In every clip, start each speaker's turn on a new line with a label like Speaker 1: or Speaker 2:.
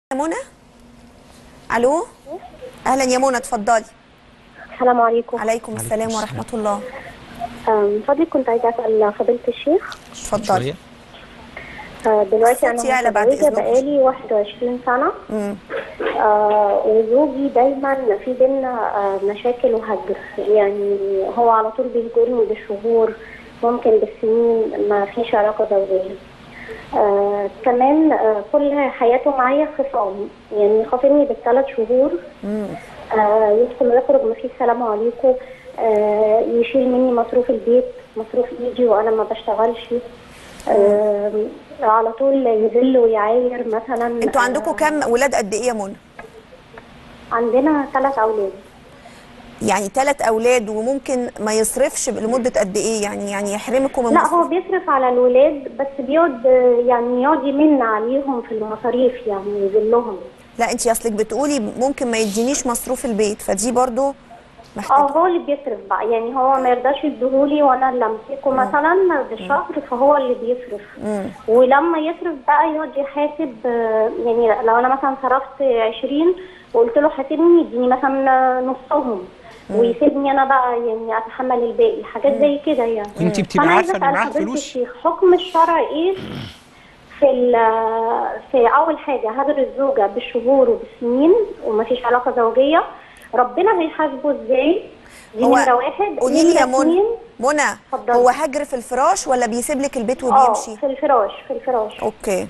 Speaker 1: منى الو اهلا يا منى اتفضلي
Speaker 2: السلام عليكم
Speaker 1: عليكم السلام
Speaker 3: السلام.
Speaker 1: ورحمه الله
Speaker 2: من فضلك كنت عايزه اسال فضيله الشيخ
Speaker 1: اتفضلي
Speaker 3: شوية.
Speaker 2: آه، دلوقتي
Speaker 1: صوتي يعلى
Speaker 2: انا
Speaker 1: بعد
Speaker 2: متجوزه
Speaker 1: إذنك.
Speaker 2: بقالي 21 سنه
Speaker 1: مم.
Speaker 2: آه، وزوجي دايما في بينا آه، مشاكل وهجر يعني هو على طول بيهجرني بالشهور ممكن بالسنين ما فيش علاقه زوجيه آه كمان آه كل حياته معايا خصام يعني خاصمني بالثلاث شهور آه يدخل ويخرج ما فيش سلام عليكم آه يشيل مني مصروف البيت مصروف ايدي وانا ما بشتغلش آه على طول يذل ويعاير مثلا
Speaker 1: انتوا عندكم
Speaker 2: آه،
Speaker 1: كام ولاد قد ايه يا منى
Speaker 2: عندنا ثلاث اولاد
Speaker 1: يعني ثلاث اولاد وممكن ما يصرفش لمده قد ايه يعني يعني يحرمكم من
Speaker 2: لا
Speaker 1: مصروف-
Speaker 2: هو بيصرف على الولاد بس بيقعد آه، يعني يقعد يمن عليهم في المصاريف يعني يذلهم
Speaker 1: لا انت اصلك بتقولي ممكن ما يدينيش مصروف البيت فدي برضو
Speaker 2: اه
Speaker 1: محتاجه
Speaker 2: هو اللي بيصرف بقى يعني هو ما يرضاش يديهولي وانا اللي امسكه مثلا بالشهر فهو اللي بيصرف ولما يصرف بقى يقعد يحاسب آه، يعني لو انا مثلا صرفت 20 وقلت له حاسبني يديني مثلا نصهم ويسيبني انا بقى يعني اتحمل الباقي حاجات زي كده يعني
Speaker 3: وانت بتبقي
Speaker 2: فأنا
Speaker 3: عارفة
Speaker 2: عايزة
Speaker 3: إن
Speaker 2: أسأل
Speaker 3: معاها
Speaker 2: حضرتك
Speaker 3: فلوس؟
Speaker 2: الشيخ، حكم الشرع ايه في ال- في اول حاجه هجر الزوجه بالشهور وبالسنين ومفيش علاقه زوجيه ربنا هيحاسبه ازاي دي
Speaker 1: هو
Speaker 2: نمره واحد
Speaker 1: قولي لي يا
Speaker 2: نمرة
Speaker 1: منى
Speaker 2: اتنين،
Speaker 1: منى
Speaker 2: اتفضلي.
Speaker 1: هو هجر في الفراش ولا بيسيب لك البيت
Speaker 2: اه
Speaker 1: وبيمشي
Speaker 2: في الفراش في الفراش
Speaker 1: اوكي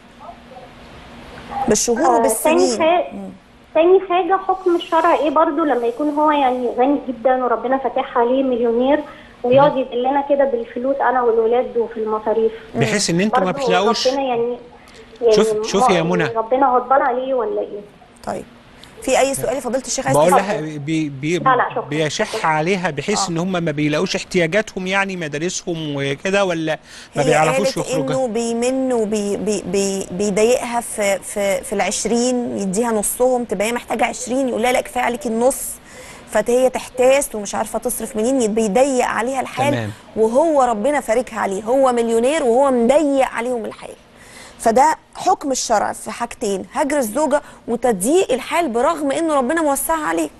Speaker 1: بالشهور
Speaker 2: آه، تاني
Speaker 1: وبالسنين
Speaker 2: حاجه تاني حاجه حكم الشرع ايه برضو لما يكون هو يعني غني جدا وربنا فاتح عليه مليونير ويقعد يدلنا كده بالفلوس انا والولاد وفي المصاريف
Speaker 3: بحيث ان انتوا ما
Speaker 2: برضو
Speaker 3: بتلاقوش
Speaker 2: ربنا يعني يعني
Speaker 3: شوف- شوفي يا
Speaker 2: ما-
Speaker 3: منى.
Speaker 2: ربنا غضبان عليه ولا ايه
Speaker 1: طيب في اي سؤال فضيله الشيخ عايز
Speaker 3: بقول
Speaker 1: تسأله؟
Speaker 3: لها بي بي
Speaker 2: لا، لا، شكرا.
Speaker 3: بيشح عليها بحيث
Speaker 1: آه.
Speaker 3: ان هم ما بيلاقوش احتياجاتهم يعني مدارسهم وكده ولا ما
Speaker 1: هي
Speaker 3: بيعرفوش
Speaker 1: قالت
Speaker 3: يخرجوا
Speaker 1: انه بيمن وبيضايقها في في في العشرين يديها نصهم تبقى هي محتاجه 20 يقول لها لا كفايه عليكي النص فهي تحتاس ومش عارفه تصرف منين بيضيق عليها الحال
Speaker 3: تمام.
Speaker 1: وهو ربنا فارجها عليه هو مليونير وهو مضيق عليهم الحال فده حكم الشرع في حاجتين هجر الزوجه وتضييق الحال برغم انه ربنا موسعها عليك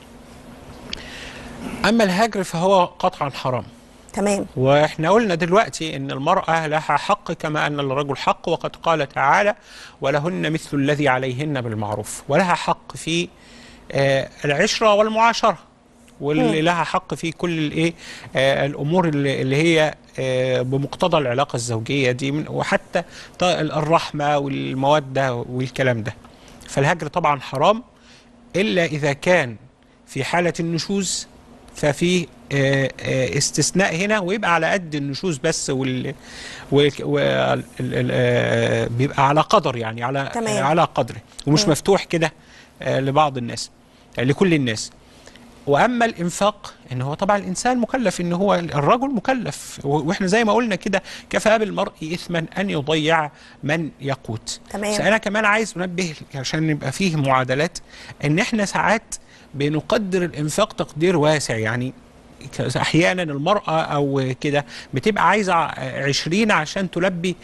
Speaker 3: اما الهجر فهو قطعا حرام
Speaker 1: تمام
Speaker 3: واحنا قلنا دلوقتي ان المرأة لها حق كما ان للرجل حق وقد قال تعالى ولهن مثل الذي عليهن بالمعروف ولها حق في آه، العشرة والمعاشرة واللي لها حق في كل الايه آه، الامور اللي اللي هي آه، بمقتضى العلاقة الزوجية دي من- وحتى ط- الرحمة والمودة والكلام ده فالهجر طبعا حرام إلا إذا كان في حالة النشوز ففي آه، آه، استثناء هنا ويبقى على قد النشوز بس وال, وال... وال... ال- آه، بيبقى على قدر يعني على
Speaker 1: تمام.
Speaker 3: على قدره ومش مفتوح كده آه، لبعض الناس آه، لكل الناس واما الانفاق ان هو طبعا الانسان مكلف ان هو الرجل مكلف و- واحنا زي ما قلنا كده كفى بالمرء اثما ان يضيع من يقوت
Speaker 1: تمام.
Speaker 3: بس انا كمان عايز انبه عشان يبقى فيه معادلات ان احنا ساعات بنقدر الانفاق تقدير واسع يعني ك- احيانا المراه او كده بتبقى عايزه ع- 20 عشان تلبي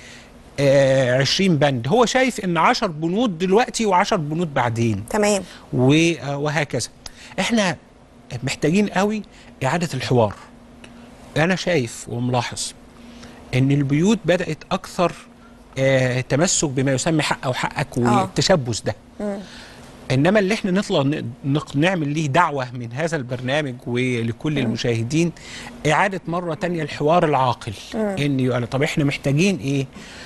Speaker 3: آه، 20 بند هو شايف ان 10 بنود دلوقتي و10 بنود بعدين
Speaker 1: تمام
Speaker 3: و- وهكذا احنا محتاجين قوي اعاده الحوار انا شايف وملاحظ ان البيوت بدات اكثر آه تمسك بما يسمى حق او حقك
Speaker 1: آه.
Speaker 3: والتشبث ده انما اللي احنا نطلع ن- نق- نعمل ليه دعوه من هذا البرنامج ولكل المشاهدين اعاده مره تانية الحوار العاقل ان يقول طب احنا محتاجين ايه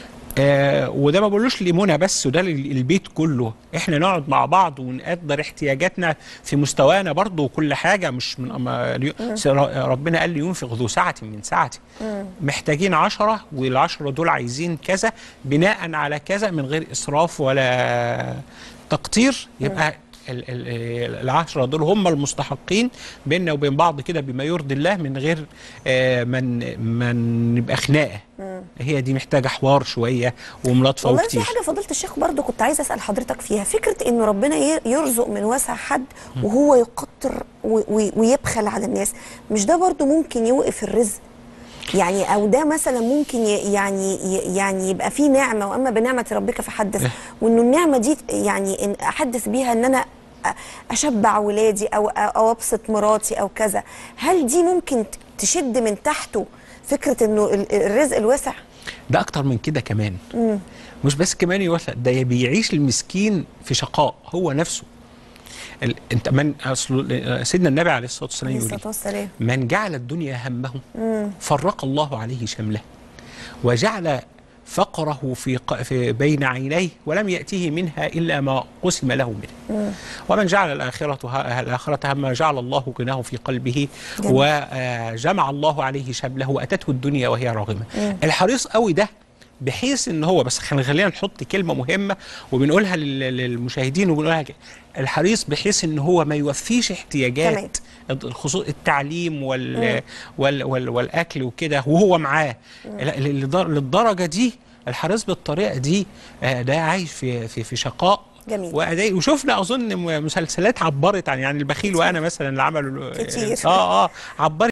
Speaker 3: آه وده ما بقولوش لمنى بس وده للبيت كله احنا نقعد مع بعض ونقدر احتياجاتنا في مستوانا برضه وكل حاجه مش من أما لي- س- ربنا قال لي ينفق ذو سعه من سعته محتاجين عشرة والعشرة دول عايزين كذا بناء على كذا من غير اسراف ولا تقطير يبقى ال- ال- العشرة دول هم المستحقين بيننا وبين بعض كده بما يرضي الله من غير آه، من من نبقى خناقه هي دي محتاجه حوار شويه وملاطفه
Speaker 1: والله في
Speaker 3: وكتير
Speaker 1: حاجه فضيله الشيخ برضو كنت عايزه اسال حضرتك فيها فكره انه ربنا ي- يرزق من واسع حد وهو يقطر و- و- ويبخل على الناس مش ده برضو ممكن يوقف الرزق يعني او ده مثلا ممكن ي- يعني ي- يعني يبقى في نعمه واما بنعمه ربك فحدث وانه النعمه دي يعني إن احدث بيها ان انا أ- اشبع ولادي او او ابسط مراتي او كذا هل دي ممكن ت- تشد من تحته فكره انه ال- الرزق الواسع
Speaker 3: ده اكتر من كده كمان مش بس كمان يوسع ده بيعيش المسكين في شقاء هو نفسه ال... انت من اصل سيدنا النبي عليه الصلاه والسلام
Speaker 1: عليه
Speaker 3: يقول
Speaker 1: الصلاه والسلام
Speaker 3: من جعل الدنيا همه فرق الله عليه شمله وجعل فقره في, ق... في بين عينيه ولم يأتيه منها إلا ما قسم له منه ومن جعل الآخرة ه... الآخرة هما جعل الله غناه في قلبه
Speaker 1: جميل.
Speaker 3: وجمع الله عليه شمله وأتته الدنيا وهي راغمة الحريص قوي ده بحيث ان هو بس خلينا خلينا نحط كلمه مهمه وبنقولها لل- للمشاهدين وبنقولها ك- الحريص بحيث ان هو ما يوفيش احتياجات الخصوص التعليم وال وال وال والاكل وكده وهو معاه لا، للدر- للدرجه دي الحريص بالطريقه دي آه، ده عايش في في في شقاء
Speaker 1: جميل.
Speaker 3: وأداء وشفنا اظن م- مسلسلات عبرت عن يعني البخيل وانا مثلا اللي عملوا
Speaker 1: كتير.
Speaker 3: اه اه عبرت